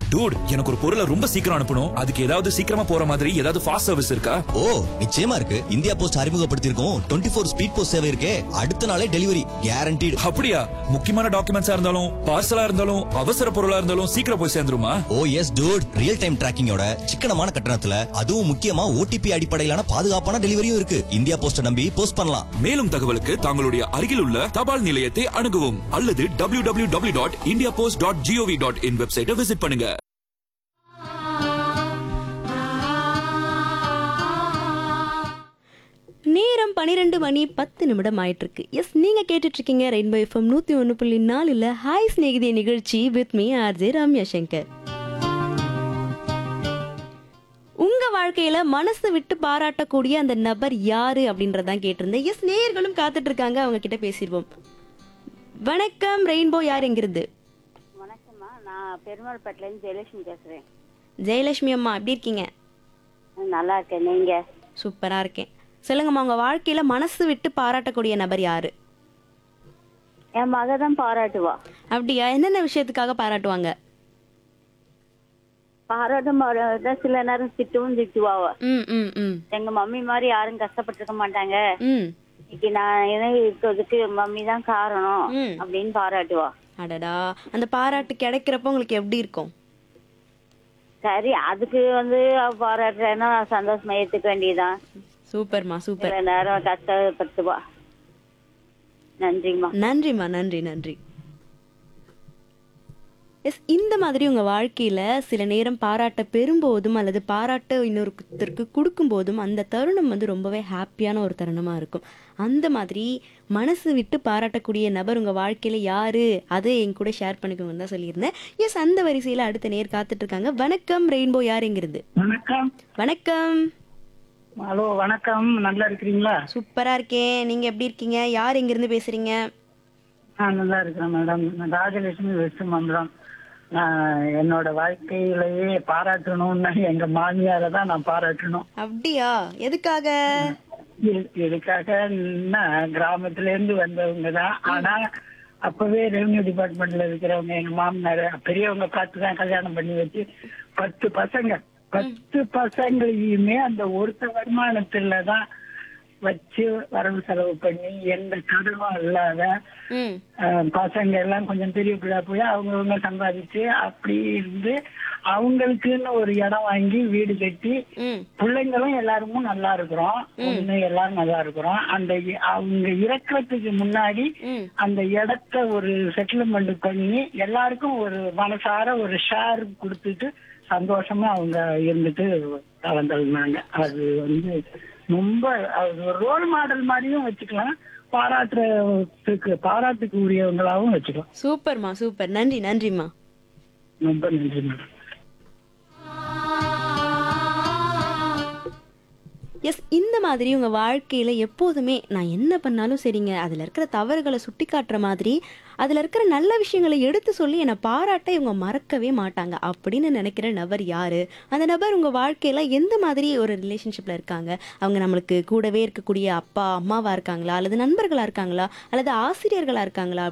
Dude எனக்கு ஒரு பொருளை ரொம்ப சீக்கிரம் அனுப்பணும் அதுக்கு ஏதாவது சீக்கிரமா போற மாதிரி ஏதாவது ஃபாஸ்ட் சர்வீஸ் இருக்கா ஓ நிச்சயமா இருக்கு இந்தியா போஸ்ட் அறிமுகப்படுத்தியிருக்கோம் டுவெண்ட்டி ஃபோர் ஸ்பீட் போஸ்ட் சேவை இருக்கே அடுத்த நாளே டெலிவரி கேரண்டீடு அப்படியா முக்கியமான டாக்குமெண்ட்ஸா இருந்தாலும் பார்சலா இருந்தாலும் அவசர பொருளா இருந்தாலும் சீக்கிரம் போய் சேர்ந்துருமா oh yes dude real time டிராக்கிங்கோட சிக்கனமான கட்டணத்துல அதுவும் முக்கியமா ஓடிபி அடிப்படையிலான பாதுகாப்பான டெலிவரியும் இருக்கு இந்தியா போஸ்ட நம்பி போஸ்ட் பண்ணலாம் மேலும் தகவலுக்கு தங்களுடைய அருகில் உள்ள தபால் நிலையத்தை அணுகவும் அல்லது W W W dot India post dot GOV dot in வெப்சைட்டை விசிட் பண்ணுங்க நேரம் பன்னிரெண்டு மணி பத்து நிமிடம் ஆயிட்டு இருக்கு எஸ் நீங்க கேட்டுட்டு இருக்கீங்க ரெயின்போ எஃப்எம் நூத்தி ஒன்று புள்ளி நாலுல ஹாய் ஸ்நேகிதி நிகழ்ச்சி with me RJ Ramya Shankar உங்க வாழ்க்கையில மனசு விட்டு பாராட்டக்கூடிய அந்த நபர் யாரு அப்படின்றதான் கேட்டிருந்தேன் எஸ் நேயர்களும் காத்துட்டு இருக்காங்க அவங்க கிட்ட பேசிடுவோம் வணக்கம் ரெயின்போ யார் எங்கிருந்து வணக்கம்மா நான் பெருமாள்பேட்டிலேருந்து ஜெயலட்சுமி பேசுகிறேன் ஜெயலட்சுமி அம்மா எப்படி இருக்கீங்க நல்லா இருக்கேன் நீங்கள் சூப்பரா இருக்கேன் சொல்லுங்கம்மா உங்க வாழ்க்கையில மனசு விட்டு பாராட்டக்கூடிய நபர் யாரு என் மக தான் பாராட்டுவா அப்படியா என்னென்ன விஷயத்துக்காக பாராட்டுவாங்க பாராட்டும் பாராட்ட சில நேரம் திட்டவும் திட்டுவாவ ம் ம் ம் எங்க மம்மி மாதிரி யாரும் கஷ்டப்பட்டிருக்க மாட்டாங்க ம் இன்னைக்கு நான் என்ன இருக்கிறதுக்கு மம்மி தான் காரணம் ம். அப்படின்னு பாராட்டுவா அடடா அந்த பாராட்டு கிடைக்கிறப்ப உங்களுக்கு எப்படி இருக்கும் சரி அதுக்கு வந்து அவ பாராட்டுறேன்னா சந்தோஷமா ஏத்துக்க வேண்டியதுதான் சூப்பர்மா சூப்பர் சில நேரம் கஷ்டப்படுத்துவா நன்றிம்மா நன்றிம்மா நன்றி நன்றி எஸ் இந்த மாதிரி உங்க வாழ்க்கையில சில நேரம் பாராட்ட பெறும்போதும் அல்லது பாராட்ட இன்னொருத்தருக்கு கொடுக்கும்போதும் அந்த தருணம் வந்து ரொம்பவே ஹாப்பியான ஒரு தருணமா இருக்கும் அந்த மாதிரி மனசு விட்டு பாராட்டக்கூடிய நபர் உங்க வாழ்க்கையில யாரு அதை என் கூட ஷேர் பண்ணிக்கோங்கன்னு தான் சொல்லியிருந்தேன் எஸ் அந்த வரிசையில அடுத்த நேர் காத்துட்டு இருக்காங்க வணக்கம் ரெயின்போ யாருங்கிறது வணக்கம் வணக்கம் ஹலோ வணக்கம் நல்லா இருக்கிறீங்களா சூப்பரா இருக்கேன் நீங்க எப்படி இருக்கீங்க யார் எங்கிருந்து பேசுறீங்க நான் நல்லா இருக்கிறேன் மேடம் நான் ராஜலட்சுமி வெஸ்ட் மந்திரம் நான் என்னோட வாழ்க்கையிலேயே பாராட்டணும்னா எங்க மாமியாரை தான் நான் பாராட்டணும் அப்படியா எதுக்காக இது- இதுக்காக நான் கிராமத்துல இருந்து வந்தவங்க தான் ஆனா அப்பவே ரெவன்யூ டிபார்ட்மெண்ட்ல இருக்கிறவங்க எங்க மாமனார் பெரியவங்க பார்த்து தான் கல்யாணம் பண்ணி வச்சு பத்து பசங்க பத்து பசங்களையுமே அந்த ஒருத்த வருமானத்துல தான் வச்சு வரவு செலவு பண்ணி எந்த கடனும் இல்லாத ம் அஹ், பசங்க எல்லாம் கொஞ்சம் பெரிய பிள்ளை போய் அவங்கவுங்க சம்பாதிச்சு அப்படி இருந்து அவங்களுக்குன்னு ஒரு இடம் வாங்கி வீடு கட்டி ம் பிள்ளைங்களும் எல்லாருமும் நல்லா இருக்கிறோம் ஒண்ணு எல்லாரும் நல்லா இருக்கிறோம் அந்த இ- அவங்க இறக்குறதுக்கு முன்னாடி ம் அந்த இடத்த ஒரு செட்டில்மெண்ட் பண்ணி எல்லாருக்கும் ஒரு மனசார ஒரு ஷேர் கொடுத்துட்டு சந்தோஷமா அவங்க இருந்துட்டு கலந்துருந்தாங்க அது வந்து ரொம்ப அது ஒரு ரோல் மாடல் மாதிரியும் வச்சுக்கலாம் பாராட்டுறதுக்கு பாராட்டுக்கு உரியவங்களாவும் வச்சுக்கலாம் சூப்பர்மா சூப்பர் நன்றி நன்றிம்மா ரொம்ப நன்றி மேடம் எஸ் இந்த மாதிரி உங்கள் வாழ்க்கையில் எப்போதுமே நான் என்ன பண்ணாலும் சரிங்க அதில் இருக்கிற தவறுகளை சுட்டி காட்டுற மாதிரி அதில் இருக்கிற நல்ல விஷயங்களை எடுத்து சொல்லி என்னை பாராட்ட இவங்க மறக்கவே மாட்டாங்க அப்படின்னு நினைக்கிற நபர் யார் அந்த நபர் உங்கள் வாழ்க்கையில் எந்த மாதிரி ஒரு ரிலேஷன்ஷிப்பில் இருக்காங்க அவங்க நம்மளுக்கு கூடவே இருக்கக்கூடிய அப்பா அம்மாவாக இருக்காங்களா அல்லது நண்பர்களாக இருக்காங்களா அல்லது ஆசிரியர்களாக இருக்காங்களா